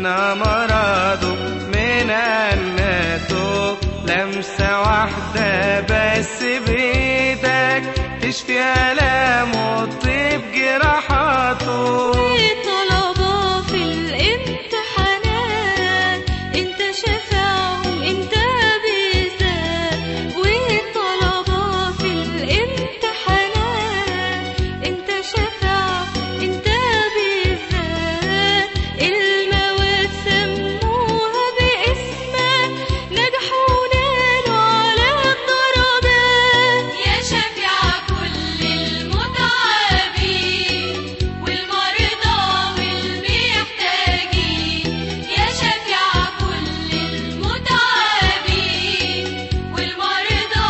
فينا مرضه من الناتو لمسة واحدة بس بإيدك تشفي آلامه وتطيب جراحاته طلبة في الامتحانات انت شفاعهم انت بالذات والطلبة في الامتحانات انت شفاعهم انت بالذات المواد سموها باسمك نجحوا ونالوا على الضربات يا شفيع كل المتعبين والمرضى والمحتاجين يا شفيع كل المتعبين والمرضى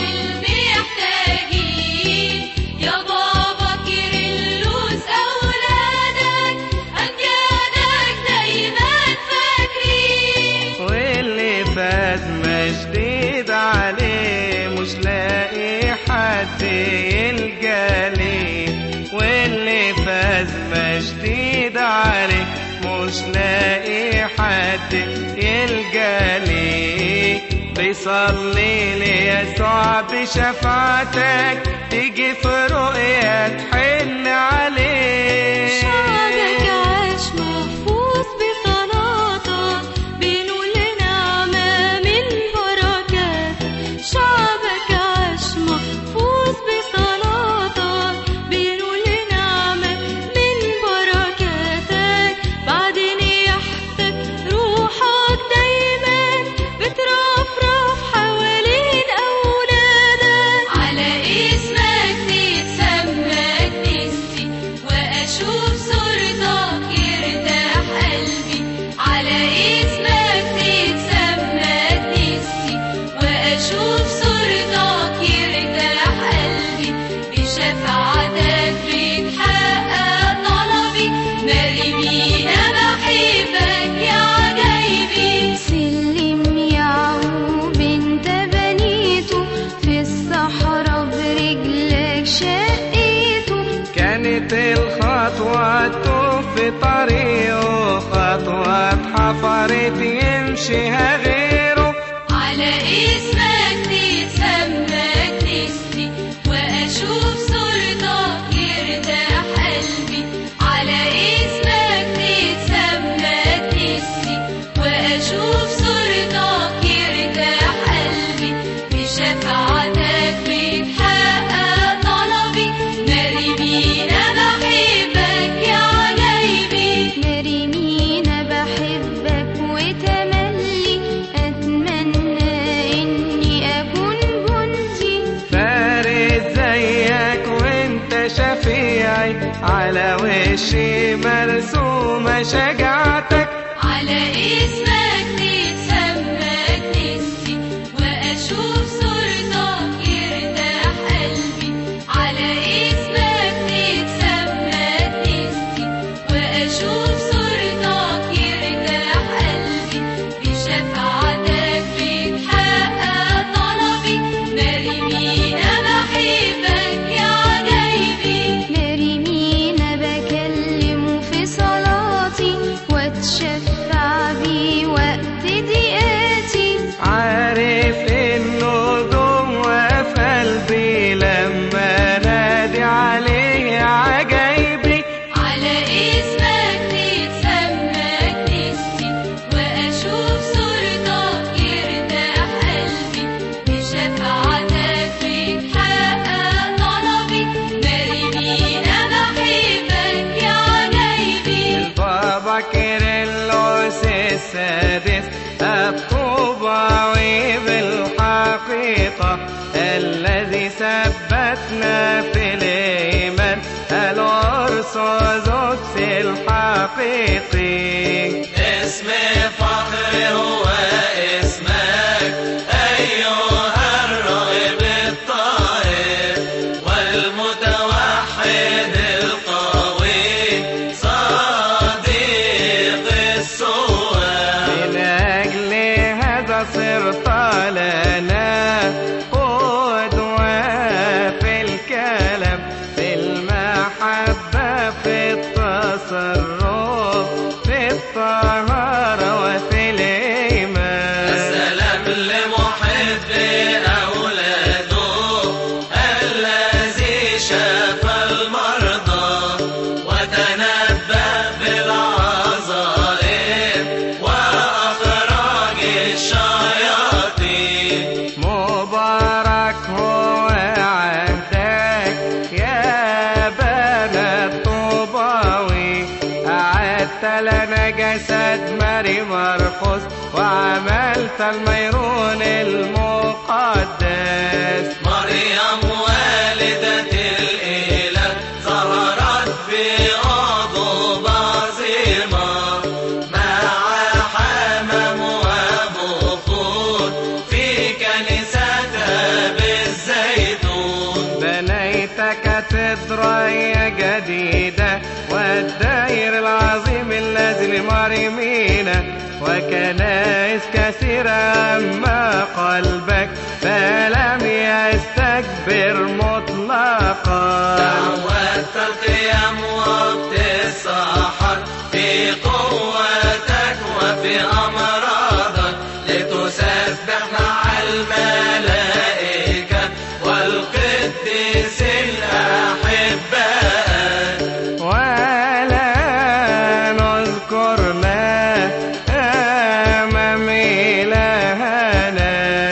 والمحتاجين يا بابا كيرلس أولادك أمجادك دايما فاكرين واللي فات مجديد عليه مش لاقي حد يلقى ليه واللي فاز مجديد عليه مش لاقي حد يلقى ليه بيصلي ليسوع بشفاعتك تيجي في رؤيا تحن عليه شعبك عاش محفوظ بصلاتك بنقول نعمة من بركات شعبك عاش محفوظ بصلاتك بنقول نعمة من بركاتك بعد نياحتك روحك دايما بترفرف حوالين أولادك على اسمك تتسمى كنيستي وأشوف صورتك يرتاح قلبي على اسمك تتسمى كنيستي وأشوف صورتك يرتاح قلبي بشفاعتك بيتحقق طلبي مريمين بحبك يا عجايبي سلم يعقوب انت بنيته في الصحراء برجلك شقيته كانت الخطوة في طريقه خطوة حفرت يمشيها غيره على اسمك تتسمى كنيستي واشوف صورتك يرتاح قلبي على اسمك تتسمى كنيستي واشوف صورتك يرتاح قلبي بشفاعتك بيتحقق طلبي مريمين بحبك يا عجايبي مريمين بحبك وتملي اتمنى اني اكون جندي فارس زيك وانت شفيعي على وشي مرسومة شجاعتك على اسمك تتسمى كنيستي واشوف صورتك يرتاح قلبي على اسمك تتسمى كنيستي واشوف صورتك يرتاح قلبي بشفاعتك بيتحقق طلبي مريمين بحبك يا عجايبي مريمين بكلمه في صلاتي واتشفع بيه وقت ضيقاتي عارف انه جوه في قلبي لما نادي عليه يا عجايبي على اسمك تتسمى كنيستي واشوف صورتك يرتاح قلبي بشفاعتك بيتحقق طلبي مريمين بحبك يا عجايبي بابا كيرلس السادس الطوباوي بالحقيقة الذي ثبتنا في الإيمان الأرثوذكس الحقيقي اسم فخر هو اسمك أيها الراغب الطاهر والمتوحد القوي صديق السوار من أجل هذا صرت لنا قدوة في الكلام في المحبة في التصرف لنا جسد ماري مرقس وعملت الميرون المقدس مريم والدة الإله ظهرت بأرض عظيمة مع حمام وبخور في كنيستها بالزيتون بنيت كاتدرائية جديدة والدائر العظيم الذي لمريمينا وكنائس كثيرة أما قلبك فلم يستكبر مطلقا دعوت القيام وقت السحر في قوتك وفي أمراضك لتسبح مع الملائكة والقديس الأحباء ولا نذكرنا أمام إلهنا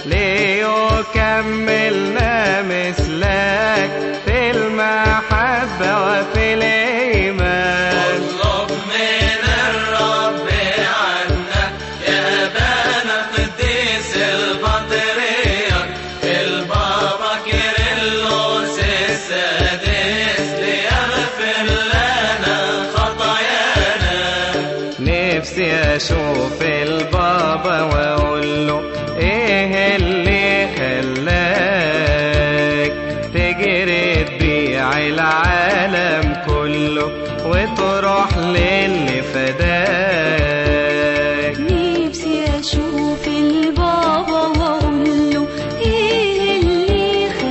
ليكملنا مثلك في المحبة وفي الإيمان اطلب من الرب عنا يا أبانا القديس البطريرك البابا كيرلس السادس ليغفر لنا خطايانا نفسي اشوف البابا واقول له ايه اللي خلاك تجري تبيع العالم كله وتروح للي فداك نفسي اشوف البابا واقول له ايه اللي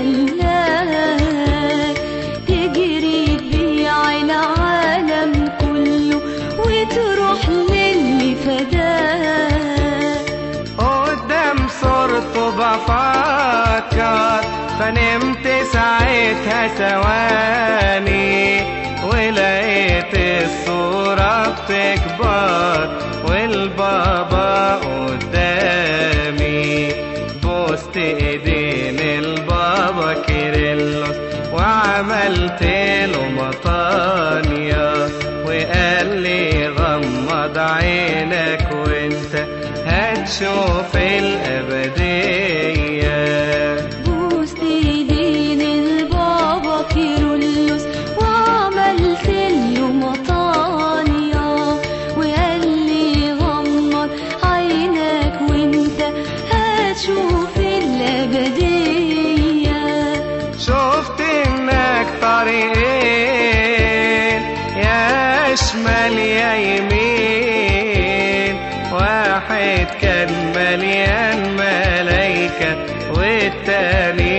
خلاك تجري تبيع العالم كله وتروح للي فداك قدام صورته بفكر فنمت ساعتها ثواني ولقيت الصورة بتكبر والبابا قدامي بوست ايدين البابا كيرلس وعملت له مطانية وقال لي غمض عينك وانت هتشوف الأبدية بوست ايدين البابا كيرلس وعملت له مطانية وقال لي غمض عينك وانت هتشوف الأبدية شفت انك طريقين يا شمال يا يمين واحد كان مليان ملايكة والتاني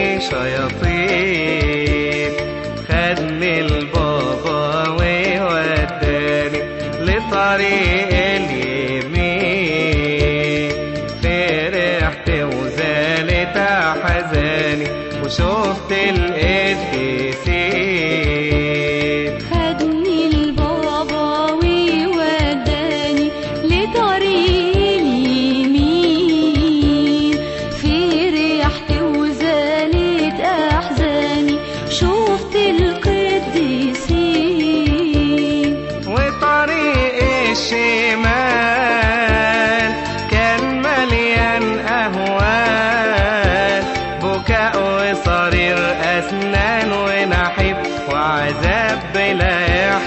شياطين خدني البابا ووداني لطريق اليمين فرحت وزالت احزاني وشفت القديسين خدني البابا ووداني لطريق اليمين فرحت وزالت أحزاني شفت القديسين وطريق الشمال كان مليان أهوال بكاء وصرير أسنان ونحيب وعذاب بلا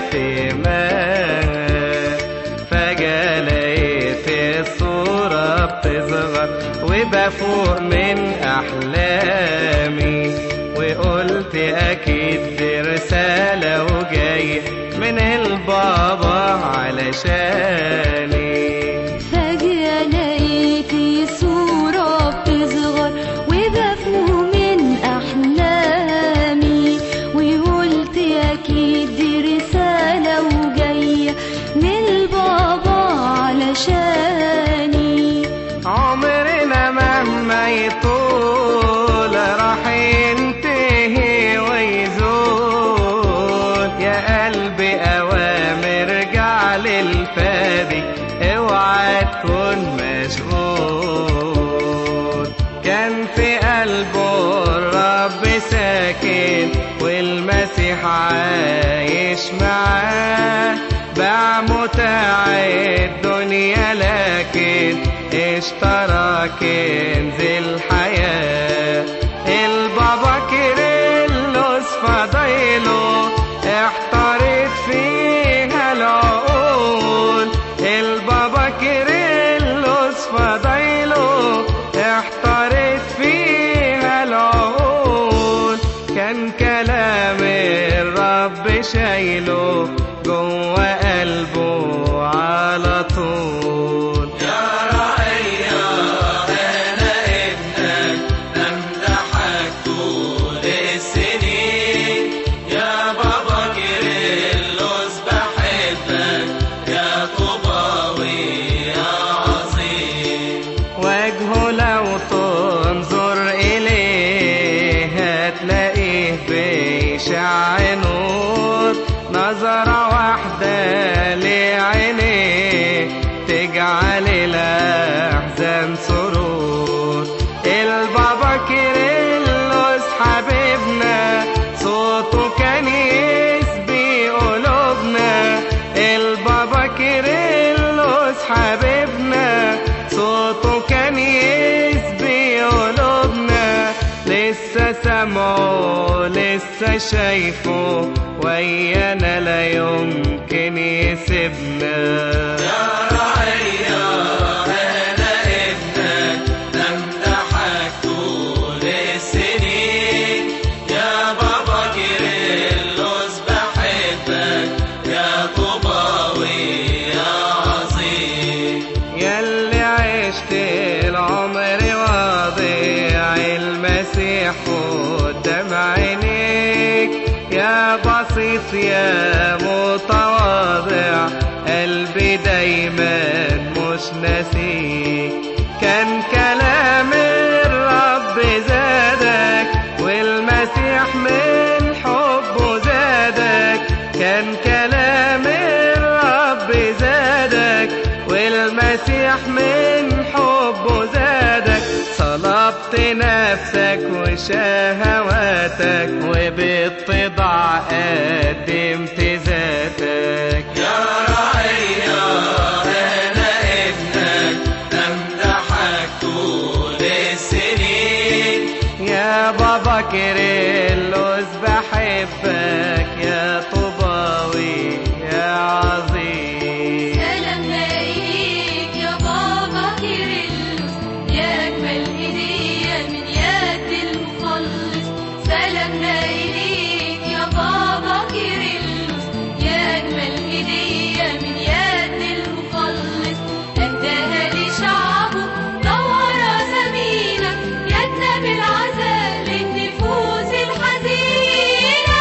احتمال فجأة لقيت الصورة بتصغر وبفوق من أحلامي وقلت أكيد دي رسالة وجاية من البابا علشاني فجأة لقيت صورة بتصغر وبفوق من أحلامي وقلت أكيد دي رسالة وجاية من البابا علشاني عمرنا مهما يطول راح ينتهي ويزول يا قلبي أوامر ارجع للفادي اوعى تكون مشغول كان في قلبه الرب ساكن والمسيح عايش معاه باع متاع الدنيا لكن اشترى كنز الحياة البابا كيرلس فضيله احترت فيها العقول البابا كيرلس فضيله احترت فيها العقول كان كلام الرب شايله جوه قلبه على طول يا رعية أنا ابنك أمدحك طول السنين يا بابا كيرلس بحبك يا طوباوي يا عظيم وجهه لو تنظر إليه هتلاقيه بيشع نور نظرة واحدة لعينيه تجعل الأحزان سرور البابا كيرلس حبيبنا صوته كان يسبي قلوبنا البابا كيرلس حبيبنا صوته كان يسبي قلوبنا لسه سامعه لسه شايفه ويانا لا يمكن يسيبنا يا رعية أنا ابنك أمدحك طول السنين يا بابا كيرلس بحبك يا طوباوي يا عظيم ياللي عشت العمر واضيع المسيح قدام عينيك يا بسيط يا متواضع قلبي دايما مش ناسيك كان كلام الرب زادك والمسيح من حبه زادك كان كلام الرب زادك والمسيح من حبه زادك صلبت نفسك وشهواتك وباتضاع قدمت ذاتك يا رعية أنا ابنك أمدحك طول السنين يا بابا كيرلس بحبك يا طوباوي يا عظيم سلامنا إليك يا بابا كيرلس يا أجمل هدية من يد المخلص سلامنا إليك يا بابا كيرلس يا أجمل هدية من يد المخلص أهداها لشعبه نور زمينك يدنا بالعزاء للنفوس الحزينة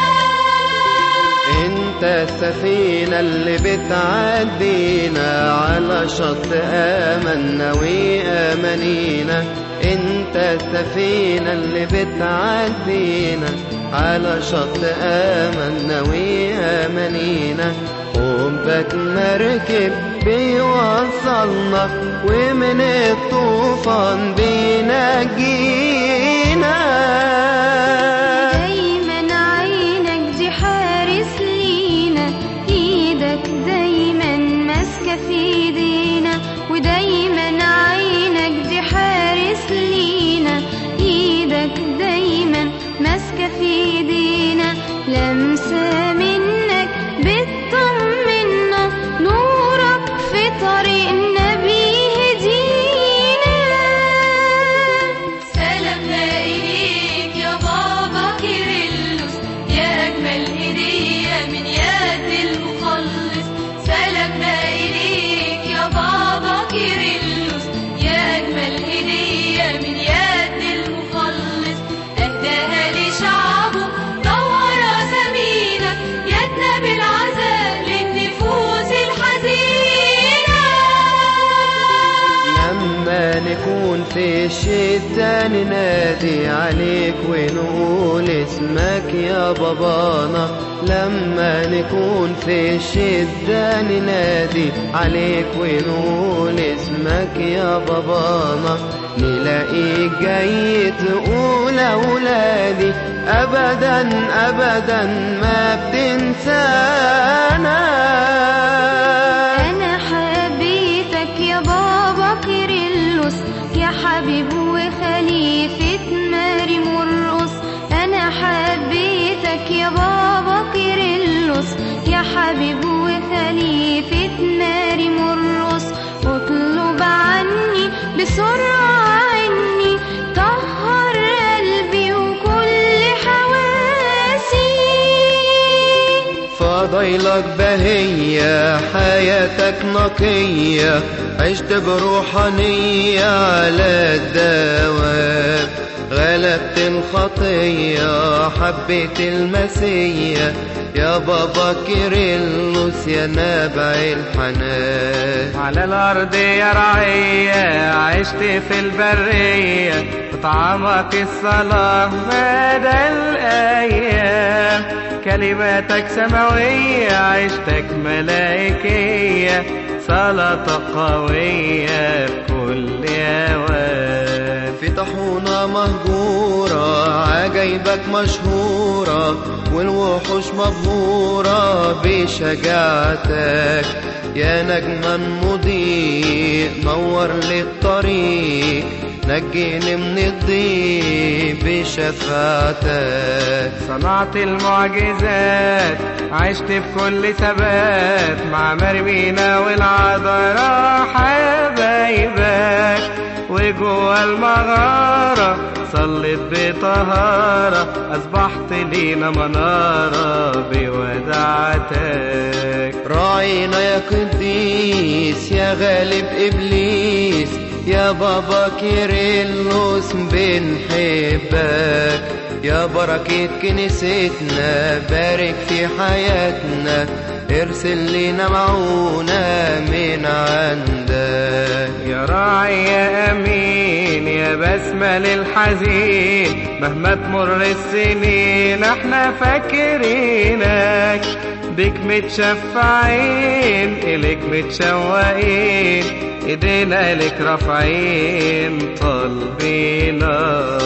انت السفينة اللي بتعدينا على شط آمنا وآمنينا انت السفينة اللي بتعدينا على شط آمنا وآمنينا حبك مركب بيوصلنا ومن الطوفان بينجينا دايما عينك دي حارس لينا ايدك دايما ماسكة في ايدينا ودايما عينك دي حارس لينا ايدك دايما ماسكة في ايدينا لمسة منك بتطمنا نورك في طريقنا بيهدينا سلامنا إليك يا بابا كيرلس يا أجمل هدية من يد المخلص سلامنا إليك يا بابا كيرلس يا أجمل هدية من يد المخلص أهداها لشعبه نور زمينك يدنا بالعزاء للنفوس الحزينة لما نكون في الشدة ننادي عليك ونقول اسمك يا بابانا لما نكون في الشدة ننادي عليك ونقول اسمك يا بابانا نلاقيك جاي تقول أولادي أبدا أبدا ما بتنسانا بسرعة عني طهر قلبي وكل حواسي فضيلك بهية حياتك نقية عشت بروحانية على الدوام غلبت الخطية حبيت المسية يا بابا كيرلس يا نابع الحنان على الأرض يا رعية عشت في البرية طعمك الصلاة مدى الأيام كلماتك سماوية عشتك ملائكية صلاة قوية في كل أوان في طحونة مهجورة عجايبك مشهورة والوحوش مبهورة بشجاعتك يا نجما مضيء نور لي الطريق نجيني من الضيق بشفاعتك صنعت المعجزات عشت في كل ثبات مع مرمينا والعذراء حبايبك وجوه المغارة صليت بطهارة أصبحت لينا منارة بوداعتك راعينا يا قديس يا غالب إبليس يا بابا كيرلس بنحبك يا بركة كنيستنا بارك في حياتنا ارسل لنا معونة من عندك يا راعي يا أمين يا بسمة للحزين مهما تمر السنين احنا فاكرينك بك متشفعين إليك متشوقين ايدينا لك رافعين طالبينا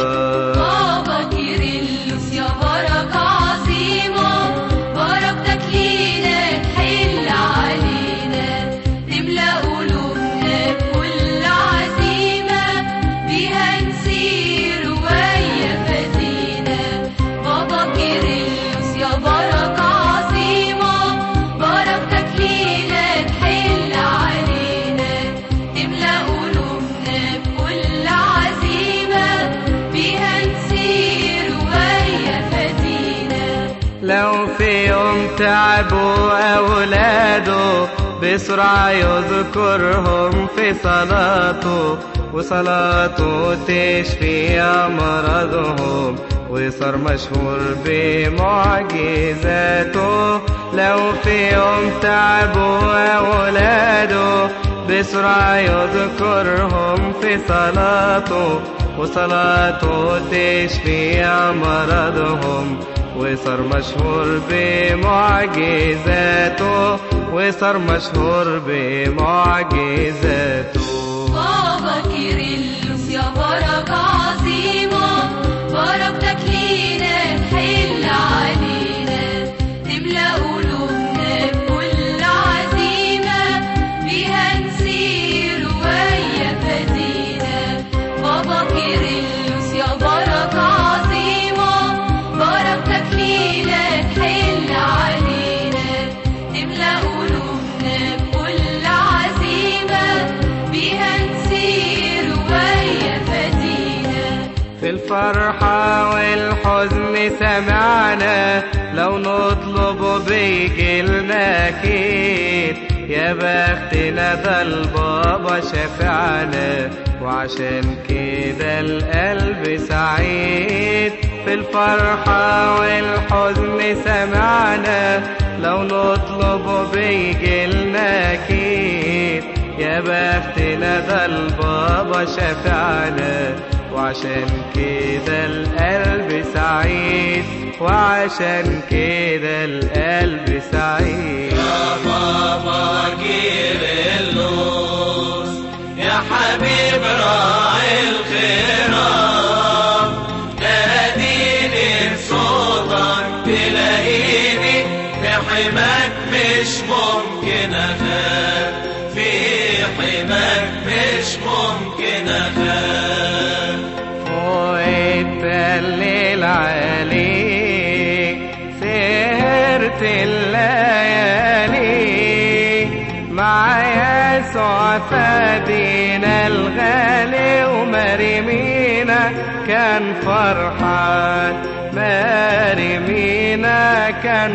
بابا كيرلس يا بركة عظيمة بركتك لينا تحل علينا تملأ قلوبنا بكل عزيمة بيها نسير ويا فدينا بابا كيرلس يا بركة عظيمة بركتك لينا تحل علينا تملأ قلوبنا بكل عزيمة بيها نسير ويا فدينا لو في يوم تعبوا أولاده بسرعة يذكرهم في صلاته وصلاته تشفي أمراضهم وصار مشهور بمعجزاته لو في يوم تعبوا أولاده بسرعة يذكرهم في صلاته وصلاته تشفي أمراضهم وصار مشهور بمعجزاته وصار مشهور بمعجزاته بابا كيرلس يا بركة عظيمة بركتك لينا تحل علينا تملأ قلوبنا بكل عزيمة بيها نسير ويا فدينا بابا كيرلس يا بركة عظيمة بركتك لينا تحل علينا تملأ قلوبنا بكل عزيمة بيها نسير ويا فدينا في الفرحة والحزن سمعنا لو نطلب بيجي لنا أكيد يا بختنا ده البابا شفعنا وعشان كده القلب سعيد في الفرحة والحزن سمعنا لو نطلب بيجي لنا أكيد يا بختنا ده البابا شفعنا وعشان كده القلب سعيد وعشان كده القلب سعيد بابا كيرلس يا حبيب راعي الخيرات ناديني بصوتك تلاقيني في حماك مش ممكن اخاف في حماك مش ممكن اخاف فوق الدليل عليك سهرت الليالي معايا يسوع فادينا الغالي ومريمينا كان فرحان مريمينا كان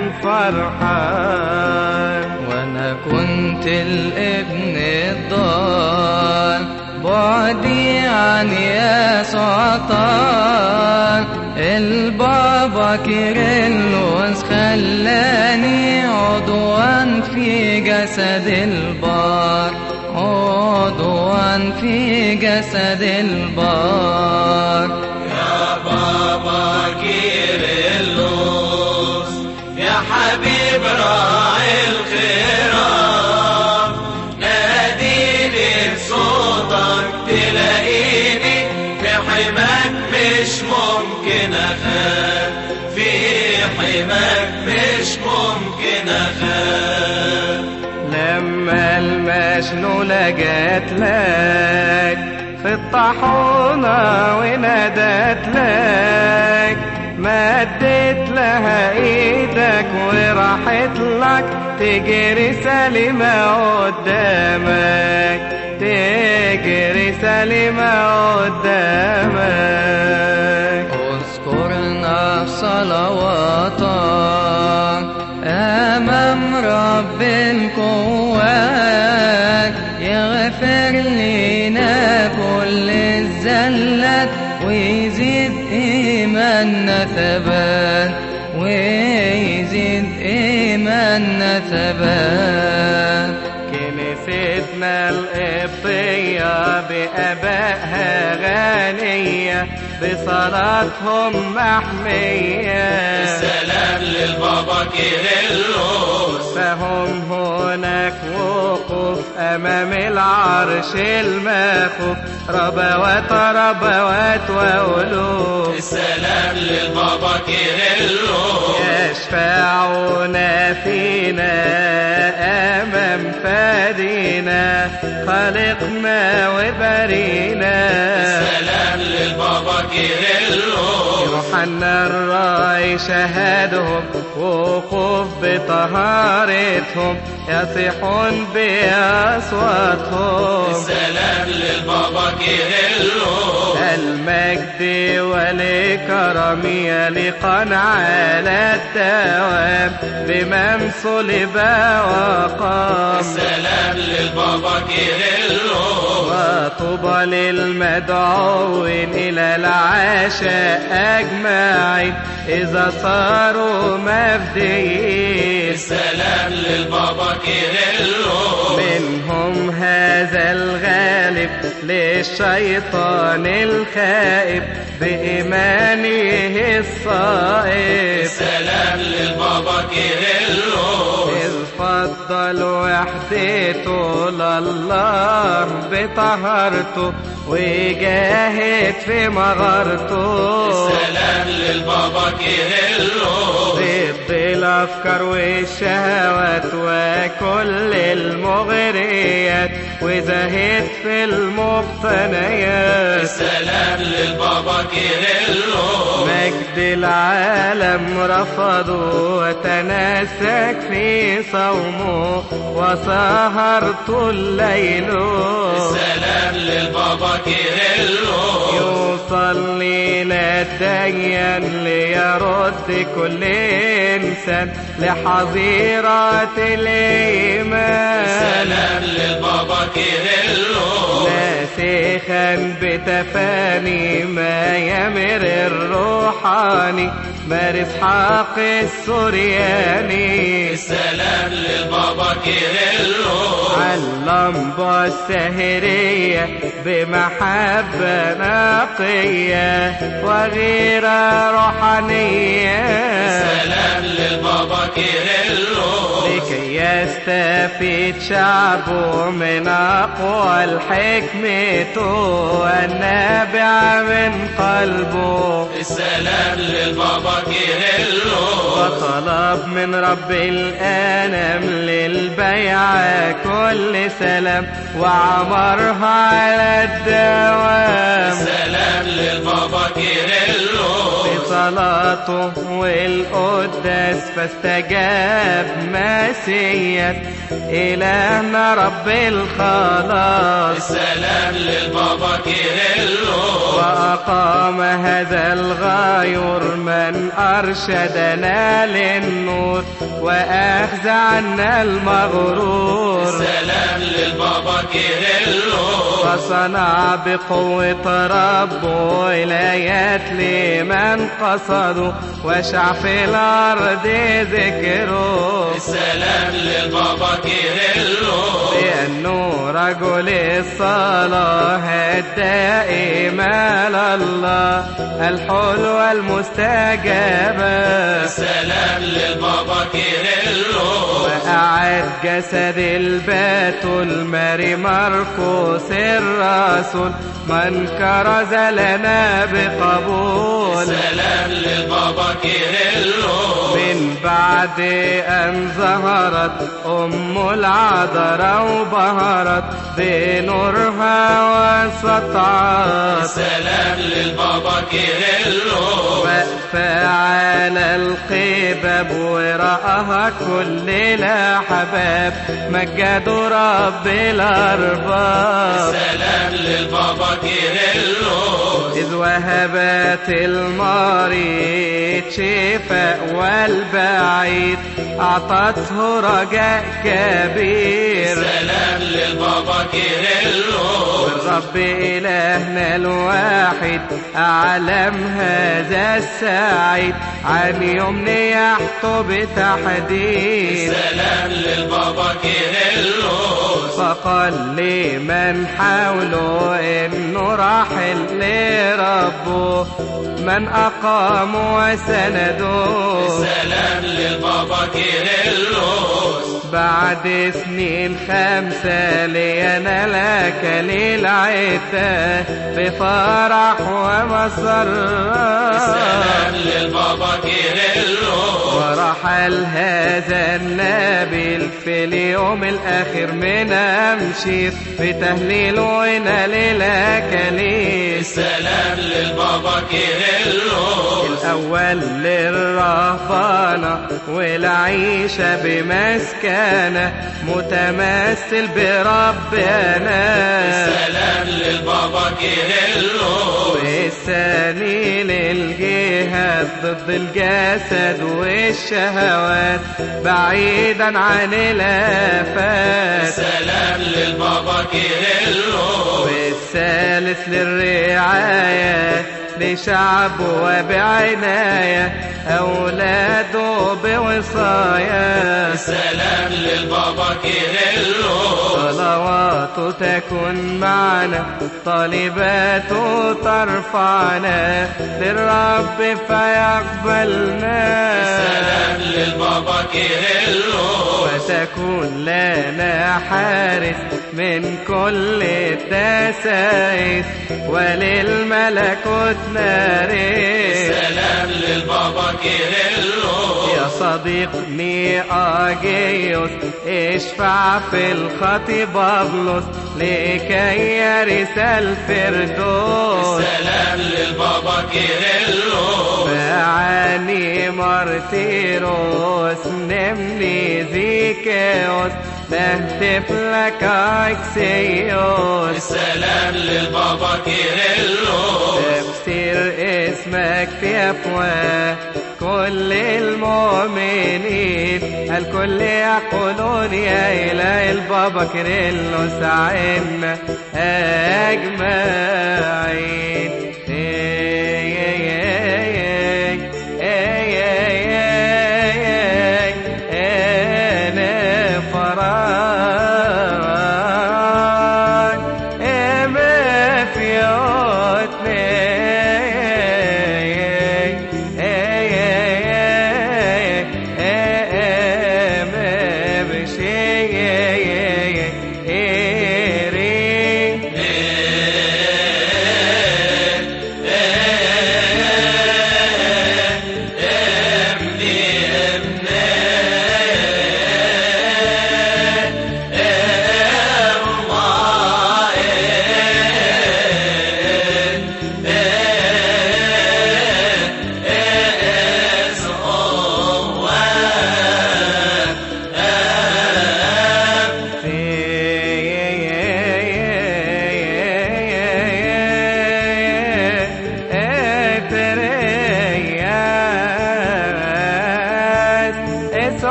فرحان وانا كنت الابن الضال بعدي عن يسوع طال البابا كيرلس خلاني عضوا في جسد البار عضوا في جسد البار يا بابا كيرلس يا حبيب راعي الخيرات ناديني بصوتك تلاقيني في حماك مش ممكن اخاف في حماك مش ممكن اخاف لما المشلولة جات لك في الطاحونة ونادت لك مدت لها ايدك وراحت لك تجري سليمة قدامك تجري سليمة قدامك اذكرنا في صلواتك امام رب القوات يغفر لنا كل الزلات ويزيد ايماننا ثبات ويزيد ايماننا ثبات كنيستنا القبطية بآبائها غنية بصلاتهم محمية السلام للبابا كيرلس فهم هناك وقوف أمام العرش المخوف ربوات ربوات وألوف السلام للبابا كيرلس يشفعون فينا أمام فادينا خلقنا وبرينا السلام للبابا كيرلس يوحنا الراعي شهدهم وقوف بطهارتهم يصيحون بأصواتهم السلام للبابا كيرلس المجد ولكرم يليقا على الدوام بمن صلب وقام السلام للبابا كيرلس وطوبى للمدعوين إلى العشاء أجمعين إذا صاروا مفديين السلام للبابا كيرلس منهم هذا الغالب للشيطان الخائب بإيمانه الصائب السلام للبابا كيرلس إذ فضل وحدته لله بطهرته وجاهد في مغارته السلام للبابا كيرلس ضد الأفكار والشهوات وكل المغريات وزهد في المقتنيات السلام للبابا كيرلس مجد العالم رفضوا وتناسك في صومه وسهرت الليل السلام للبابا كيرلس يوصل لنا الديان ليرد كل إنسان لحظيرة الإيمان السلام للبابا كيرلس ناسخا بتفاني ما يمر الروحاني مارس حق السورياني السلام للبابا كيرلس اللمبة السهرية بمحبة نقية وغيرة روحانية السلام للبابا كيرلس لكي يستفيد شعبه من أقوى الحكمة والنابع من قلبه السلام للبابا كيرلس وطلب من رب الأنام للبيعة كل سلام وعمرها على الدوام السلام للبابا كيرلس صلاته والقداس فاستجاب مسيس إلهنا رب الخلاص السلام للبابا كيرلو وأقام هذا الغاير من أرشدنا للنور وأخذ عنا المغرور السلام للبابا كيرلو فصنع بقوة ربه ولايات لمن قصدوا وشع في الأرض ذكره السلام للبابا كيرلو لأنه رجل الصلاة الدائمة لله الحلوة المستجابة السلام للبابا كيرلو وأعد جسد الباتل ماري مرقس الرسول من كرز لنا بقبول السلام للبابا كيرلو من بعد أن ظهرت أم العذراء وبهرت بنورها وسطعت السلام للبابا كيرلو واقفة على القباب ورآها كل الأحباب مجدوا رب الأرباب السلام للبابا كيرلو إذ وهبت المريض شفاء والبعيد أعطته رجاء كبير السلام للبابا كيرلو والرب إلهنا الواحد أعلم هذا السعيد عن يمن يحطو بتحديد السلام للبابا كيرلو فقال لمن حوله إنه راحل لربه من أقام وسنده السلام للبابا كيرلو بعد سنين خمسة لينا لك للعتة بفرح ومسرة السلام للبابا كيرلو ورحل هذا النبيل في اليوم الأخير من أمشير بتهليل ونا للأكاليل السلام للبابا كيرلو الأول للرهبانة والعيشة بمسكنة متمثل بربنا السلام للبابا كيرلو والثاني للجهاد ضد الجسد والشهوات بعيدا عن الآفات السلام للبابا كيرلو والثالث للرعاية لشعبه وبعناية أولاده بوصايا السلام للبابا كيرلو صلواته تكن معنا طالباته ترفعنا للرب فيقبلنا السلام للبابا كيرلو وتكون لنا حارس من كل الدسائس وللملكوت نارس السلام للبابا كيرلو يا صديق مياجيوس اشفع في الخطي بابلوس لكي يرث الفردوس السلام للبابا كيرلو فعاني مارتيروس نمني زيكيوس نهتف لك اكسيوس السلام للبابا كيرلو تفسير اسمك في أفواه كل المؤمنين الكل يقولون يا إله البابا كريلوس عنا أجمعين أنا فران ما في ما بشيء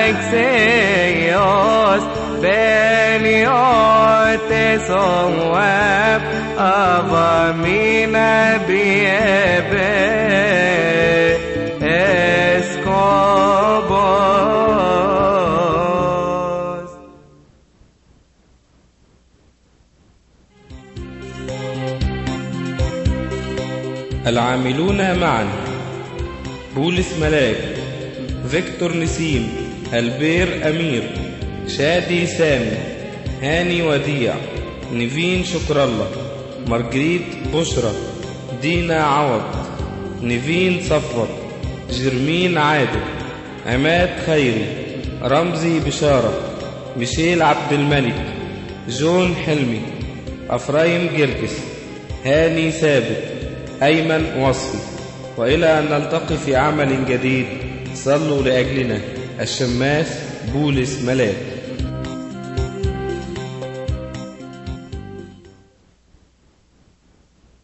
Alexios Beniotes Omweb Avamina Biebe Escobos العاملون معا بولس ملاك فيكتور نسيم البير أمير شادي سامي هاني وديع نيفين شكر الله مارجريت بشرى دينا عوض نيفين صفوت جرمين عادل عماد خيري رمزي بشارة ميشيل عبد الملك جون حلمي أفرايم جرجس هاني ثابت أيمن وصفي وإلى أن نلتقي في عمل جديد صلوا لأجلنا الشماس بولس ملاك